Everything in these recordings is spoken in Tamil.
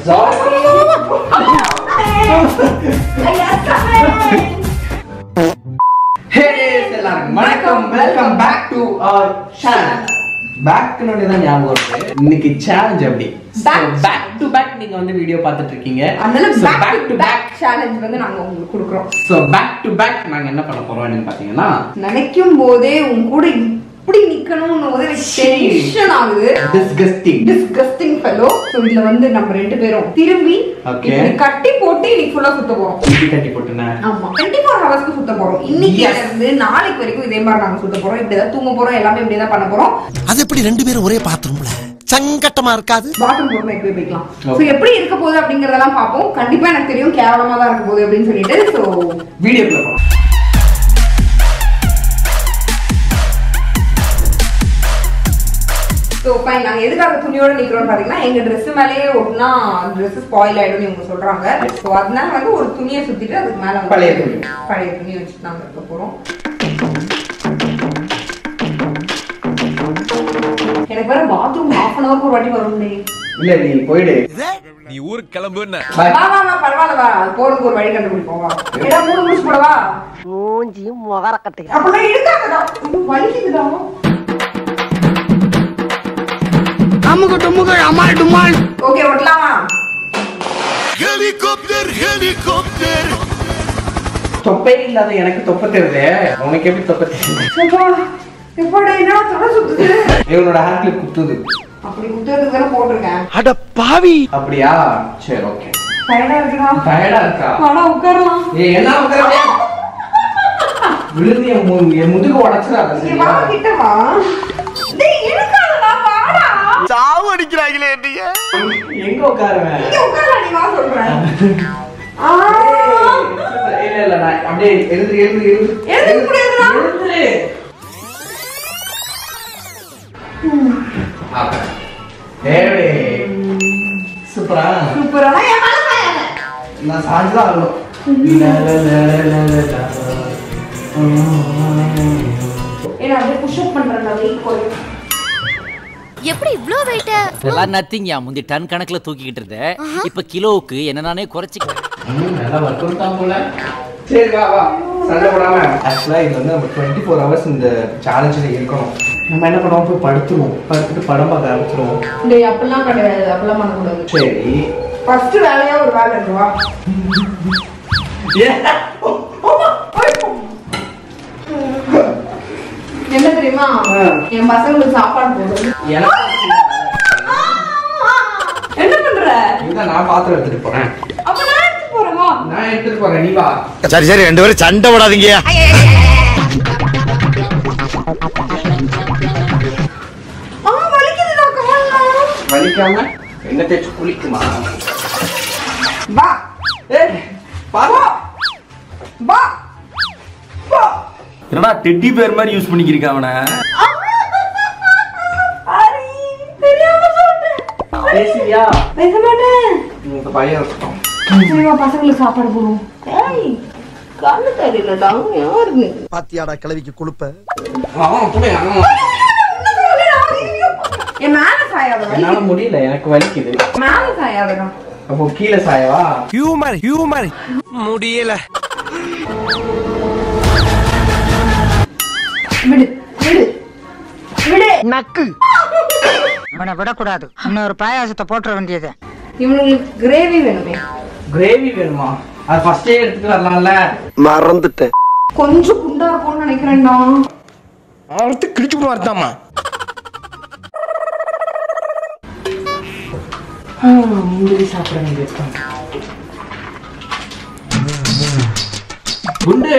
Hey guys, எல்லாருக்கும் வணக்கம் welcome back to our channel பேக்னு தான் ஞாபகம் வருது இன்னைக்கு சேலஞ்ச் அப்படி Back. பேக் டு பேக் நீங்க வந்து வீடியோ பார்த்துட்டு இருக்கீங்க அதனால So, back back to to back challenge வந்து நாங்க உங்களுக்கு கொடுக்குறோம் ஸோ பேக் டு பேக் நாங்க என்ன பண்ண போறோம் பாத்தீங்கன்னா நினைக்கும் போதே உன் கூட இப்படி நிக்கணும்னு போது எனக்கு டென்ஷன் ஆகுது டிஸ்கஸ்டிங் டிஸ்கஸ்டிங் ஃபெலோ ஸோ இதுல வந்து நம்ம ரெண்டு பேரும் திரும்பி Okay. இப்படி கட்டி போட்டு இன்னைக்கு ஃபுல்லா சுத்த போறோம் இப்படி கட்டி போட்டுனேன் ஆமா டுவெண்ட்டி ஃபோர் ஹவர்ஸ்க்கு சுத்த போறோம் இன்னைக்கு Yes. இருந்து நாளைக்கு வரைக்கும் இதே மாதிரி நாங்க சுத்த போறோம் இப்படி தான் தூங்க போறோம் எல்லாமே இப்படி தான் பண்ண போறோம் அது எப்படி ரெண்டு பேரும் ஒரே பாத்ரூம்ல சங்கட்டமா இருக்காது பாத்ரூம் போறோம் எப்படி போய்க்கலாம் Okay. ஸோ எப்படி இருக்க போகுது அப்படிங்கறதெல்லாம் பார்ப்போம் கண்டிப்பா எனக்கு தெரியும் கேவலமா தான் இருக்க போகுது அப்படின்னு சொல்லிட்டு ஸோ வீடியோக்குள்ள போறோம் ஸோ ஃபைன் நாங்கள் எதுக்காக துணியோட நிற்கிறோம்னு பார்த்தீங்கன்னா எங்கள் ட்ரெஸ் மேலேயே ஒட்டினா ட்ரெஸ் ஸ்பாயில் ஆயிடும்னு இவங்க சொல்றாங்க ஸோ அதனால வந்து ஒரு துணியை சுத்திட்டு அதுக்கு மேலே வந்து பழைய துணி. பழைய துணி வச்சுட்டு நாங்கள் இருக்க போகிறோம் எனக்கு வேற பாத்ரூம் ஹாஃப் அன் ஹவருக்கு ஒரு வாட்டி வரும்டே இல்ல நீ போயிடு நீ ஊருக்கு கிளம்புன்னு பாய் வா வா வா பரவாயில்ல வா அது போறதுக்கு ஒரு வழி கண்டுபிடிப்போம் வா ஏடா மூணு முடிச்சு போடவா மூஞ்சி முகரக்கட்டை அப்படிலாம் இருக்காங்கடா இது வலிக்குதுடா ஓகே ஒட்டலாமா ஹெலிகாப்டர் ஹெலிகாப்டர் தொப்பை இல்லாத எனக்கு தொப்பை தெரியுது உனக்கு எப்படி தொப்பை தெரியுது எப்பா எப்பாடா என்னடா தலை சுத்துது இவனோட ஹேர் கிளிப் குத்துது அப்படி குத்துறதுக்கு தானே போட்டிருக்கேன் அட பாவி அப்படியா சரி ஓகே டயர்டா இருக்குடா டயர்டா இருக்கா வாடா உட்காரலாம் ஏய் என்ன உட்கார விழுந்து என் மு- என் முதுகு உடச்சிடாத இங்க வா சரியா கிட்ட வா டேய் இருக்காதடா வாடா சாவு அடிக்கிறாங்களே என்னைய எங்க உட்காருவேன் இங்க உட்காரடா நீ வா சொல்றேன் ஆ இல்ல இல்ல நான் அப்படியே எழுந்து எழுந்து எழுந்து எழுந்துக்க முடியாதுடா. எழுந்துரு. அப்ப. ஏய், சூப்பரா சூப்பரான என் மேல சாயாத. நான் சாஞ்சுதான் ஆகணும் லா, லா, லா, லா, லா, லா. ஏன்னா அப்படியே புஷ் அப் பண்றேன்டா வெயிட் குறையும் எப்படி இவ்ளோ வெயிட்ட இதெல்லாம் நத்திங்யா முந்தி டன் கணக்குல தூக்கிக்கிட்டு இருந்தேன் இப்ப கிலோவுக்கு என்ன நானே குறைச்சிக்கிட்டேன் ம், நல்லா ஒர்க் அவுட் தான் போல சரி வா வா சண்டை போடாம ஆக்சுவலா இது வந்து நம்ம டுவெண்ட்டி ஃபோர் ஹவர்ஸ் இந்த சேலஞ்சில் இருக்கணும் நம்ம என்ன பண்ணுவோம் போய் படுத்துருவோம் படுத்துட்டு படம் பார்க்க ஆரம்பிச்சிருவோம் டேய் அப்படிலாம் கிடையாது அப்படிலாம் பண்ணக்கூடாது சரி ஃபர்ஸ்ட் வேலையா ஒரு வேலை இருக்கு வா ஏன்? என்ன தெரியுமா ஆ. என் பசங்களுக்கு சாப்பாடு போடுறது எனக்கு என்ன பண்ற இதுதான் நான் பாத்திரம் எடுத்துட்டு போறேன் அப்ப நான் எடுத்து போறேன் வா நான் எடுத்துட்டு போறேன் நீ வா சரி சரி ரெண்டு பேரும் சண்டை விடாதீங்க ஆ வலிக்குதுடா கமல்னா வலிக்காம என்ன தேய்ச்சி குளிக்குமா வா ஏய் பாரு வா வா என்னடா டெட்டி பேர் மாதிரி யூஸ் பண்ணிக்கிறீங்க அவனை அரி தெரியாம சொல்லிட்டேன் பேசுவியா பேச மாட்டேன் இந்த பையன் இருக்கட்டும் சரி வா பசங்களுக்கு சாப்பாடு போடுவோம் ஏய் கண்ணு தெரியலடா யாரு நீ பாத்தியாடா கிளவிக்கு கொழுப்ப அவன் கூட அவன் என் மேல சாயாத வலி என்னால முடியல எனக்கு வலிக்குது மேல சாயாதடா அப்போ கீழே சாயவா ஹியூமர் ஹியூமர் முடியல விடு விடு விடு நக்கு அவனை விடக்கூடாது இன்னொரு பாயாசத்தை போட்டுற வேண்டியது இவனுங்களுக்கு கிரேவி வேணுமே கிரேவி வேணுமா அது ஃபர்ஸ்டே எடுத்துட்டு வரலாம்ல மறந்துட்டேன் கொஞ்சம் குண்டா இருக்கும்னு நினைக்கிறேன்டா அடுத்து கிழிச்சு கூட வரத்தாமா முந்திரி சாப்பிட வேண்டியது குண்டு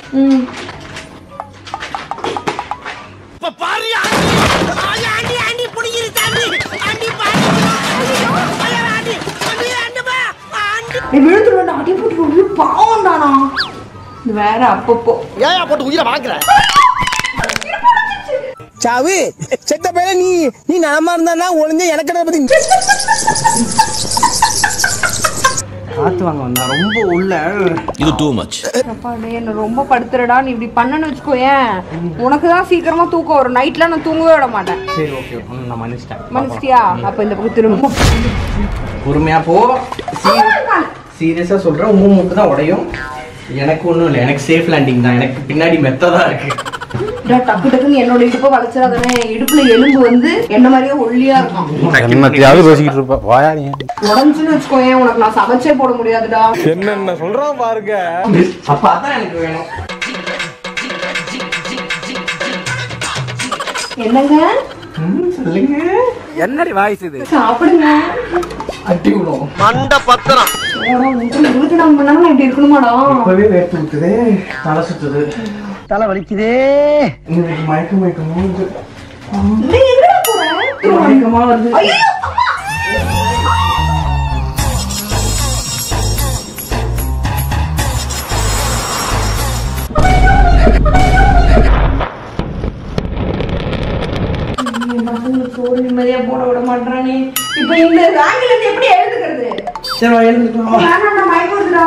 நீ விழுந்துருவேன் அடி போட்டு விழு பாவம்டானா இது வேற அப்பப்போ ஏயா போட்டு உயிரை வாங்குற சாவு செத்த பையல நீ நீ நலமா இருந்தா ஒளிஞ்ச எனக்கு என்ன பத்தி காத்து வாங்க வந்தா ரொம்ப உள்ள இது டூ மச் அப்பா டேய் என்ன ரொம்ப படுத்துறடா நீ இப்படி பண்ணனு வச்சுக்கோயேன் உனக்கு தான் சீக்கிரமா தூக்கம் வரும் நைட்ல நான் தூங்கவே விட மாட்டேன் சரி ஓகே நான் மன்னிச்சிட்டேன் மனுஷியா அப்ப இந்த பக்கம் திரும்ப பொறுமையா போ சீரியஸா சொல்றேன் உங்க மூக்கு தான் உடையும் எனக்கு ஒண்ணும் இல்லை எனக்கு சேஃப் லேண்டிங் தான் எனக்கு பின்னாடி மெத்த தான் இருக்கு டா, டக்கு டக்குன்னு என்னோட இடுப்பை வளைச்சிடாதானே இடுப்புல எலும்பு வந்து என்ன மாதிரியே ஒல்லியா இருக்கும் என்னத்தையாவது பேசிக்கிட்டு இருப்பா வாயா நீ உடஞ்சுன்னு வச்சுக்கோயேன் உனக்கு நான் சமைச்சே போட முடியாதுடா என்னென்ன சொல்றான் பாருங்க அப்ப அதான் எனக்கு வேணும் என்னங்க ம், சொல்லுங்க என்னடி வாய்ஸ் இது சாப்பிடுங்க அட்டி விடும் மண்ட பத்திரம் ஓடா, உங்களுக்கு இருபத்தி நாலு மணி நேரம் இப்படி இருக்கணுமாடா இப்பவே வேர்த்து ஊத்துது தலை சுத்துது தலை வலிக்குதே இன்னைக்கு மயக்க மயக்கமா வருது டேய், எங்கடா போற? மயக்கமா வருது ஐயோ, அம்மா! என் பசங்களுக்கு சோறு நிம்மதியா போட விட மாட்டானே இப்ப இந்த ராங்கில இருந்து எப்படி எழுதுக்கிறது சரி வா, எழுந்துக்கலாம் வேணாம்டா மயக்கம் வருதுடா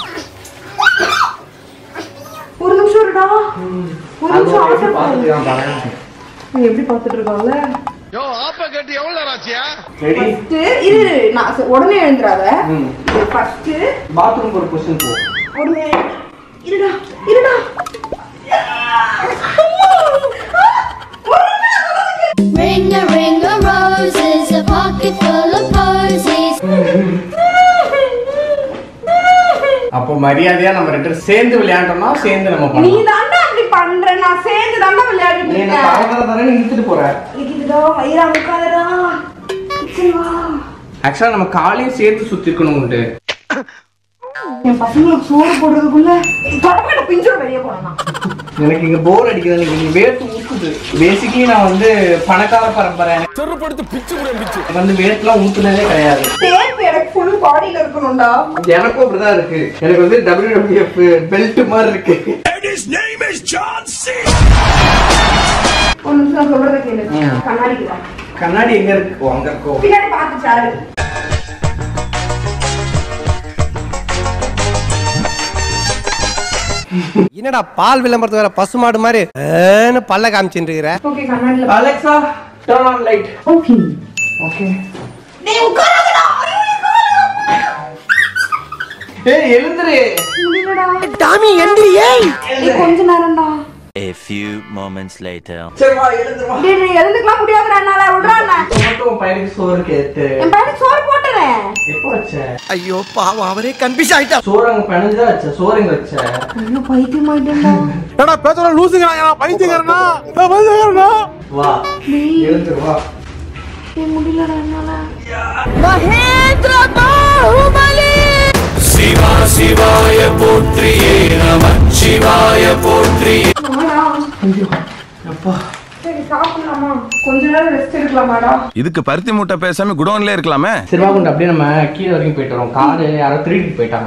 ஒரு நிமிஷம் இருடா ஒரு அது நிமிஷம் எப்படி அவசரம் பார்த்துக்கலாம் பாருங்க நீ எப்படி பாத்துட்டு இருக்காங்கல்ல ரெடி ஃபர்ஸ்ட் இரு நான் சொ- உடனே எழுந்துறாத ம். ஃபர்ஸ்ட் பாத்ரூம் ஒரு கொஸ்டின் போ உடனே இருடா இருடா Ring a ring a roses, a pocket full of posies. அப்போ மரியாதையா நம்ம ரெண்டு பேரும் சேர்ந்து விளையாண்டோம்னா சேர்ந்து நம்ம நீ பண்ணலாம் தாண்டா அப்படி பண்ற நான் சேர்ந்து தாண்டா விளையாடிட்டு நீ என்ன இருக்கேன் தர தர தரன்னு இழுத்துட்டு போற இதுடா வயிறா முக்காதடா சரி வா ஆக்சுவலா நம்ம காலையும் சேர்த்து சுத்திக்கணும் உண்டு என் பசங்களுக்கு சோறு போடுறதுக்குள்ள தொடங்கிட்ட பிஞ்சோட வெளியே போனா எனக்கு இங்க போர் அடிக்குது எனக்கு இங்க வேர்த்து ஊத்துது பேசிக்கலி நான் வந்து பணக்கார பரம்பரை செருப்படுத்து பிச்சு கூட பிச்சு எனக்கு வந்து வேர்த்துலாம் ஊத்துனதே கிடையாது டேப் எனக்கு ஃபுல் பாடியில இருக்கணும்டா எனக்கும் அப்படிதான் இருக்கு எனக்கு வந்து WWF பெல்ட் மாதிரி இருக்கு ஒரு நிமிஷம் நான் சொல்றத கேளு கண்ணாடிக்கு தான் கண்ணாடி எங்க இருக்கு ஓ, அங்க இருக்கோ பின்னாடி பார்த்து சாரு என்னடா பால் விளம்பரத்து வேற பசுமாடு மாதிரி ஏன்னு பல்ல காமிச்சுட்டு இருக்கிற ஓகே கண்ணாடில Alexa turn on light okay okay டேய் உட்காராதடா ஏய் எழுந்துரு முடியலடா டாமி எந்திரியே ஏய் கொஞ்ச நேரம்டா A few moments later. சரி வா எழுந்துருவா டேய் டேய் எழுந்துக்கலாம் முடியாதுடா என்னால விடுறா நான் மட்டும் உன் பையனுக்கு சோறு கேத்து என் பையனுக்கு சோறு போட்டுறேன் எப்போ வச்ச ஐயோ பாவம் அவரே கன்ஃபியூஸ் ஆயிட்டா சோறு அங்க பிணைஞ்சுதான் வச்ச சோறு எங்க வச்ச ஐயோ பைத்தியம் ஆயிட்டேன்டா ஏடா பேசுற லூசுங்கிறாங்க பைத்தியக்காரனா நான் பைத்தியக்காரனா வா எழுந்துரு வா டேய் முடியலடா என்னால வாடா. அப்பா சரி சாப்பிடலாமா கொஞ்ச நேரம் ரெஸ்ட் எடுக்கலாமாடா இதுக்கு பருத்தி மூட்டை பேசாம குடோன்ல இருக்கலாமே சிறுவா கொண்டு அப்படியே நம்ம கீழே வரைக்கும் போயிட்டு வரோம் காரு யாரோ திருடிட்டு போயிட்டாங்க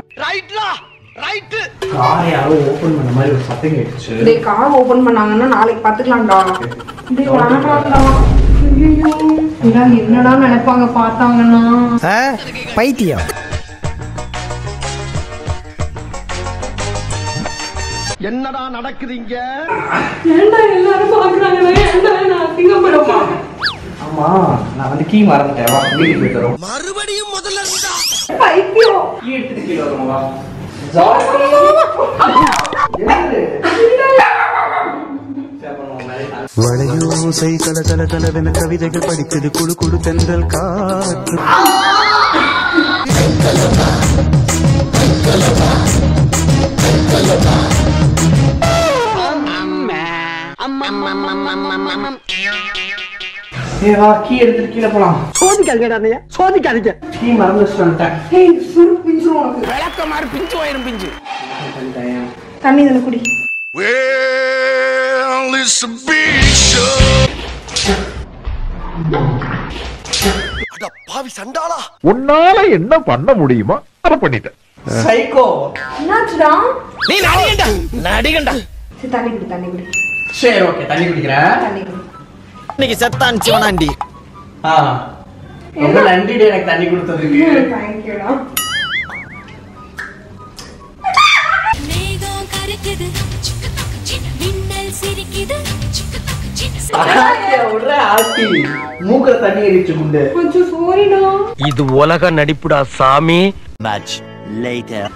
கார் யாரோ ஓபன் பண்ண மாதிரி ஒரு சத்தம் கேட்டுச்சு டேய் கார் ஓபன் பண்ணாங்கன்னா நாளைக்கு பாத்துக்கலாம்டா டேய் வேணாம்டா ஐயோ இல்ல என்னடா நினைப்பாங்க பார்த்தாங்கன்னா பைத்தியம் என்னடா நடக்குதுங்க ஏன்டா எல்லாரும் பாக்குறாங்களே ஏன்டா நான் அசிங்கப்படுமா ஆமா நான் வந்து கீ மறந்துட்டேன் வா வீட்டுக்கு போயிட்டு வரோம் மறுபடியும் முதல்ல இருந்தா பைத்தியம் கீ எடுத்துட்டு கீழே வரோம் வா ஜாலி எழுந்துரு. சரி, அப்ப நம்ம மேலே தாங்க. வளையோசை கல கல கலவென கவிதைகள் படிக்குது குழு குழு தென்றல் காற்று ஏய் வா கீ எடுத்துட்டு கீழே போலாம் சோதிக்காதீங்க சோதிக்காதீங்க கீ மறந்து வச்சுட்டு வந்துட்டேன் ஏய் சுரு பிஞ்சிரும் உனக்கு விளக்க மாதிரி பிஞ்சு வயிறும் பிஞ்சு வந்துட்டேன். தண்ணி தானே குடி பாவி சண்டாளா உன்னால என்ன பண்ண முடியுமோ அதை பண்ணிட்டேன் சைக்கோ என்னாச்சுடா நீ நடிகண்டா நடிகண்டா சரி தண்ணி குடி தண்ணி குடி சரி ஓகே தண்ணி குடிக்கிறேன் தண்ணி குடி இன்னைக்கு செத்தான் சிவனாண்டி ஆ ரொம்ப நன்றிடி எனக்கு தண்ணி கொடுத்ததுக்கு தேங்க்யூடா மேகம் கருக்குது மின்னல் சிரிக்குது ஆட்டியா விடுற ஆட்டி மூக்குல தண்ணி எரிச்சு குண்டு கொஞ்சம் சோரிடா இது உலக நடிப்புடா சாமி Much later.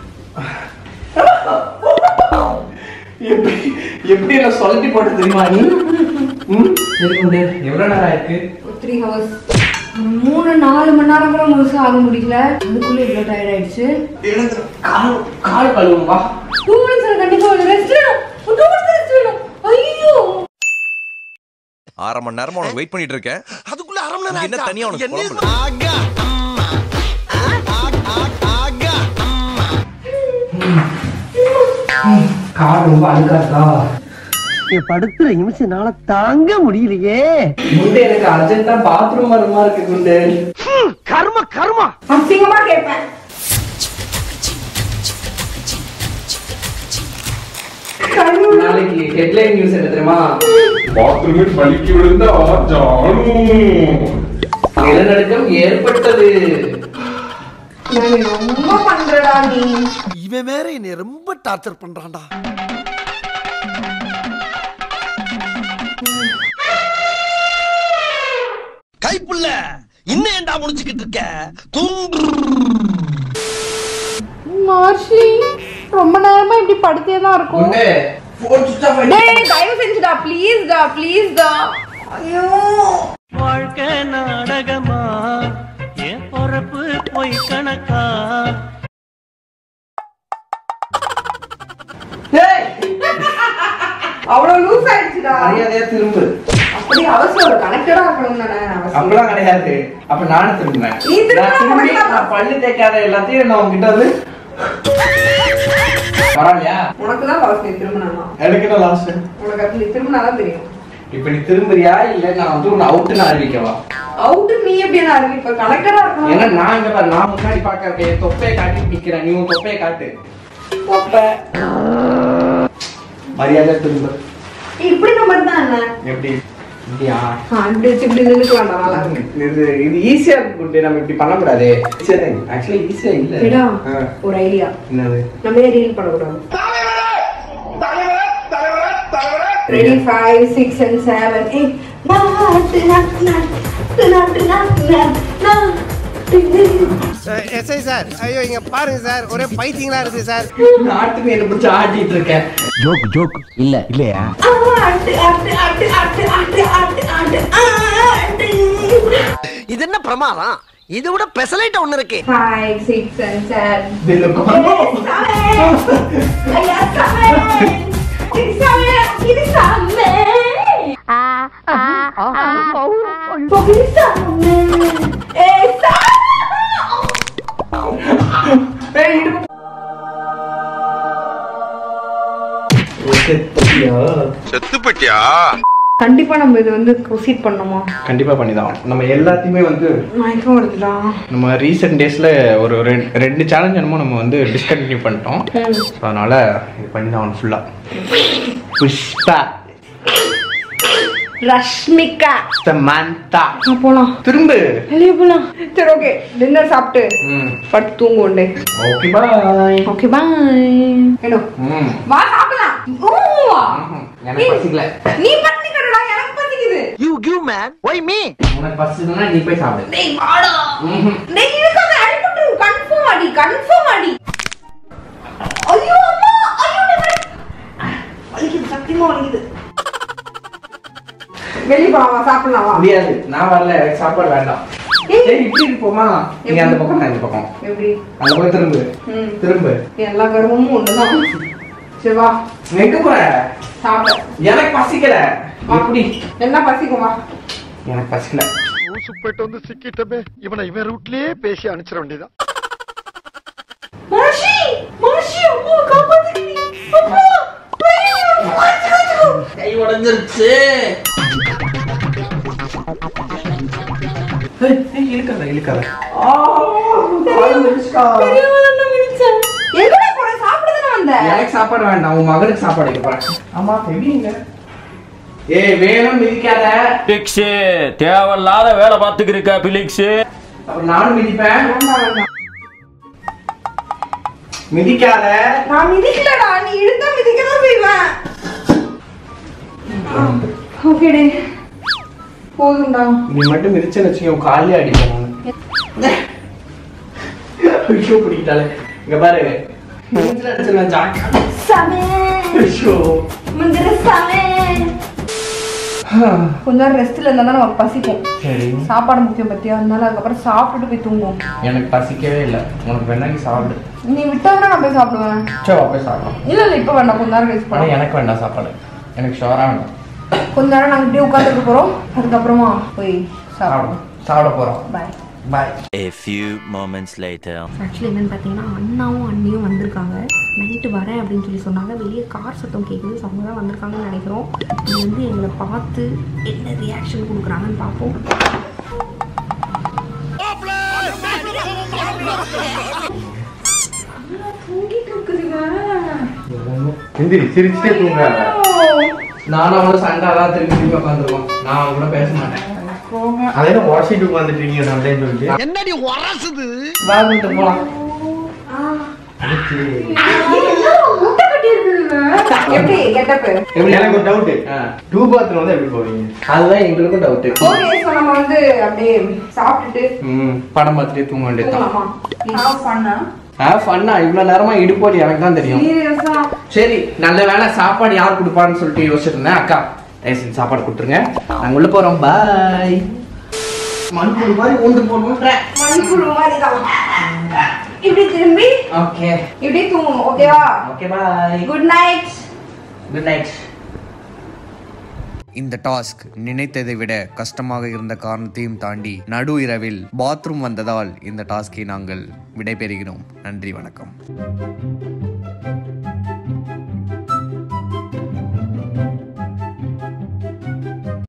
எப்படி எப்படி நான் சொல்லி போட்டு தெரியுமா நீ ம் சரி குண்டு எவ்வளவு நேரம் ஆயிருக்கு த்ரீ ஹவர்ஸ் மூணு நாலு மணி நேரம் கூட முழுசா ஆக முடியல அதுக்குள்ள இவ்வளோ டயர்ட் ஆயிடுச்சு எழுந்துரு கால் கால் கழுவும் வா டூ மினிட்ஸ் கண்டிப்பா ஒரு ரெஸ்ட் வேணும் டூ மினிட்ஸ் ரெஸ்ட் வேணும் ஐயோ அரை மணி நேரமா உனக்கு வெயிட் பண்ணிட்டு இருக்கேன் அதுக்குள்ள அரை மணி இங்க என்ன நேரம் தனியா உனக்கு என்ன குழம்பு? ஆகா அம்மா ஆகா ஆகா அம்மா கால் ரொம்ப அழுக்காதா படுத்துற நிமிஷம்னால தாங்க முடியலையே குண்டு எனக்கு அர்ஜென்ட்டா பாத்ரூம் வர மாதிரி இருக்கு குண்டு கர்ம கர்மா அசிங்கமா கேட்பேன் நாளைக்கு ஹெட்லைன் நியூஸ் என்ன தெரியுமா பாத்ரூமில் பலிக்கு விழுந்த ஜானு நிலநடுக்கம் ஏற்பட்டது நான் ரொம்ப பண்றடா நீ இவன் வேற என்னை ரொம்ப டார்ச்சர் பண்றான்டா கைப்புள்ள இன்னும் ஏன்டா முடிச்சுக்கிட்டு இருக்க தூங்கு மார்ஷி ரொம்ப நேரமா இப்படி படுத்தே தான் இருக்கும் குண்டு போன் சுவிட்ச் ஆஃப் டேய் தயவு செஞ்சுடா ப்ளீஸ் டா ப்ளீஸ் டா ஐயோ வாழ்க்கை நாடகமா என் பொறப்பு போய் கணக்கா டேய் அவ்வளவு லூஸ் ஆயிடுச்சுடா மரியாதையா திரும்பு அப்படி அவசியம் கனெக்டடா இருக்கணும் தானே அவசியம் அப்படிலாம் கிடையாது அப்ப நானும் திரும்பினேன் நீ திரும்ப நான் திரும்பி உனக்கு நான் பல்லு தேய்க்காத எல்லாத்தையும் நான் உங்ககிட்ட வந்து பரவாயில்லையா உனக்கு தான் லாஸ் நீ திரும்பினா எனக்கு என்ன லாஸ்ட் உனக்கு அது நீ திரும்பினாதான் தெரியும் இப்ப நீ திரும்புறியா இல்ல நான் வந்து உன்னை அவுட்டு நான் அறிவிக்கவா அவுட் நீ எப்படி நான் அறிவிப்ப கனெக்டடா ஏன்னா இருக்கணும் நான் இங்க பாரு நான் முன்னாடி பாக்க இருக்கேன் என் தொப்பையை காட்டி நிக்கிறேன் நீ உன் தொப்பையை காட்டு அப்ப மரியாதை திரும்ப இப்படி நம்பர் தான் என்ன எப்படி இப்படியா ஆ, இப்படி வச்சு இப்படி நின்னுக்கலாம்டா நல்லா இருக்கு இது இது ஈஸியா இருக்கு குட்டி, நம்ம இப்படி பண்ணக்கூடாது ஆக்சுவலி ஈஸியா இல்ல விடா ஆ, ஒரு ஐடியா என்னது நம்ம ரீல் பண்ணக்கூடாது ready five six and seven eight நாட்டு நாட்டு நாட்டு நாட்டு நாட்டு நாட்டு எஸ்ஐ சார் ஐயோ இங்க பாருங்க சார் ஒரே பைத்தியங்களா இருக்கு சார் நாட்டுக்கு என்ன பிடிச்சி ஆட்டிட்டு இருக்கேன் ஜோக் ஜோக் இல்ல இல்லையா ஆட்டு ஆட்டு ஆட்டு ஆட்டு ஆட்டு ஆட்டு ஆட்டு ஆட்டு இது என்ன பிரமாதம் இது விட பெசலைட் ஒண்ணு இருக்கு ஃபைவ் சிக்ஸ் அண்ட் செவன் இதுல கொண்டு ஐயா சமையல் இது சமையல் இது சமையல் இது சமையல் ஏய் ஏய், இடுப்பு. செத்துட்டியா? செத்துப்பட்டியா கண்டிப்பா நம்ம இது வந்து ப்ரொசீட் பண்ணுமா கண்டிப்பா பண்ணிதான் நம்ம எல்லாத்தையுமே வந்து மயக்கம் வருதுடா நம்ம ரீசெண்ட் டேஸ்ல ஒரு ரெண்டு- ரெண்டு சேலஞ்ச் என்னமோ நம்ம வந்து டிஸ்கண்டினியூ பண்ணிட்டோம் So, அதனால இது பண்ணி தான் ஃபுல்லா புஷ்பா ரஷ்மிகா சமந்தா நான் போலாம் திரும்ப வெளியே போலாம் சரி ஓகே டின்னர் சாப்பிட்டு ம் படுத்து தூங்க உண்டு ஓகே பாய் ஓகே பாய் என்ன ம் வா சாப்பிடலாம் ஓ எனக்கு பசிக்கல நீ பசிக்கடா எனக்கு பசிக்குது you give man why me உனக்கு பசிக்குதுன்னா நீ போய் சாப்பிடு டேய் வாடா ம்ஹும். டேய் இருக்காத அடிபட்டு கன்ஃபார்ம் அடி கன்ஃபார்ம் அடி ஐயோ அம்மா ஐயோ டேய், வலிக்குது சத்தியமா வலிக்குது வெளிய போலாம் சாப்பிடலாம் வா முடியாது நான் வரல எனக்கு சாப்பாடு வேண்டாம் ஏய். சரி இப்படி இருப்போமா நீங்க அந்த பக்கம் நான் இந்த பக்கம் எப்படி அந்த பக்கம் திரும்பு ம் திரும்பு எல்லா கருவமும் ஒண்ணுதான் சரி வா எங்க போற சாப்பிட எனக்கு பசிக்கல எப்படி என்ன பசிக்கும் வா எனக்கு பசிக்கல போயிட்டு வந்து சிக்கிட்டமே இவனை இவன் ரூட்லயே பேசி அனுப்பிச்சிட வேண்டியதான் மனுஷி மனுஷி அம்மா காப்பாத்துக்கு அம்மா கை உடைஞ்சிருச்சு இழுக்காத இழுக்காத எங்கடா போற சாப்பிடுதானே வந்த எனக்கு சாப்பாடு வேண்டாம் உன் மகனுக்கு சாப்பாடு வைக்க போறேன் ஆமா எங்க ஏய் வேணும் மிதிக்காத பிலிக்ஸ் தேவையில்லாத வேலை பார்த்துக்கிருக்க பிலிக்ஸ் அப்புறம் நானும் மிதிப்பேன் வேண்டாம், வேண்டாம். மிதிக்காத நான் மிதிக்கலடா நீ இழுத்தா மிதிக்கதான் செய்வேன் ஓகே டே போதும்டா நீ மட்டும் மிதிச்சேன்னு வச்சுக்கோ காலையே அடிப்பேன் நான் ஐயோ பிடிக்கிட்டாலே இங்க பாரு மூஞ்சில அடிச்சிருவேன் ஜாக்கா சமே ஐயோ முந்திர சமே கொஞ்ச நேரம் ரெஸ்ட்ல இருந்தா தான் நமக்கு பசிக்கும் சரி சாப்பாடு முக்கியம் பத்தியா அதனால அதுக்கப்புறம் சாப்பிட்டுட்டு போய் தூங்குவோம் எனக்கு பசிக்கவே இல்லை உனக்கு வேணா நீ சாப்பிடு நீ விட்டாங்கன்னா நான் போய் சாப்பிடுவேன் சரி போய் சாப்பிடலாம் இல்ல இல்ல இப்ப வேண்டாம் கொஞ்ச நேரம் கழிச்சு ஆனா போலாம் எனக்கு வேண்டாம் சாப்பாடு எனக்கு ஷோரா வேண்டாம் கொஞ்ச நேரம் நாங்க இப்படியே உட்காந்துட்டு போறோம் அதுக்கப்புறமா போய் சாப்பிடுவோம் சாப்பிட போறோம் bye bye A few moments later. Actually என்னன்னு பார்த்தீங்கன்னா அண்ணாவும் அண்ணியும் வந்திருக்காங்க நைட்டு வரேன் அப்படின்னு சொல்லி சொன்னாங்க வெளியே கார் சத்தம் கேட்குது ஸோ அவங்க தான் வந்திருக்காங்கன்னு நினைக்கிறோம் இது வந்து எங்களை பார்த்து என்ன ரியாக்ஷன் கொடுக்குறாங்கன்னு பார்ப்போம் தூங்கிட்டு இருக்குதுங்க எந்திரி சிரிச்சுட்டே தூங்க நானும் அவனும் சண்டை தான் திரும்பி திரும்பி உட்காந்துருக்கோம் நான் அவன் கூட பேச மாட்டேன் அதே வாஷிட்டு உட்காந்துட்டு இருக்கீங்க சண்டைன்னு சொல்லிட்டு என்னடி உரசுது பேட்மிண்டன் போலாம் எப்படி கெட்டப்பு எனக்கு ஒரு டவுட் டூ பாத்ரூம் வந்து எப்படி போவீங்க அதுதான் எங்களுக்கும் டவுட் ஓகே ஸோ நம்ம வந்து அப்படியே சாப்பிட்டுட்டு ம் படம் பார்த்துட்டே தூங்க வேண்டியதுதான் தூங்கலாமா பண்ண ஆ ஃபன்னா இவ்வளோ நேரமா இடுப்போடி எனக்கு தான் தெரியும் சீரியஸா சரி நல்ல வேளை சாப்பாடு யார் கொடுப்பான்னு சொல்லிட்டு யோசிச்சிருந்தேன் அக்கா தயவு செஞ்சு சாப்பாடு கொடுத்துருங்க நாங்க உள்ள போறோம் பாய் மண்புழு மாதிரி ஊந்து போடுவோம் மணிக்குழு மாதிரி தான் இப்படி திரும்பி ஓகே இப்படி தூங்கணும் ஓகேவா okay bye good night good night இந்த டாஸ்க் நினைத்ததை விட கஷ்டமாக இருந்த காரணத்தையும் தாண்டி நடு இரவில் பாத்ரூம் வந்ததால் இந்த டாஸ்கை நாங்கள் விடைபெறுகிறோம் நன்றி வணக்கம்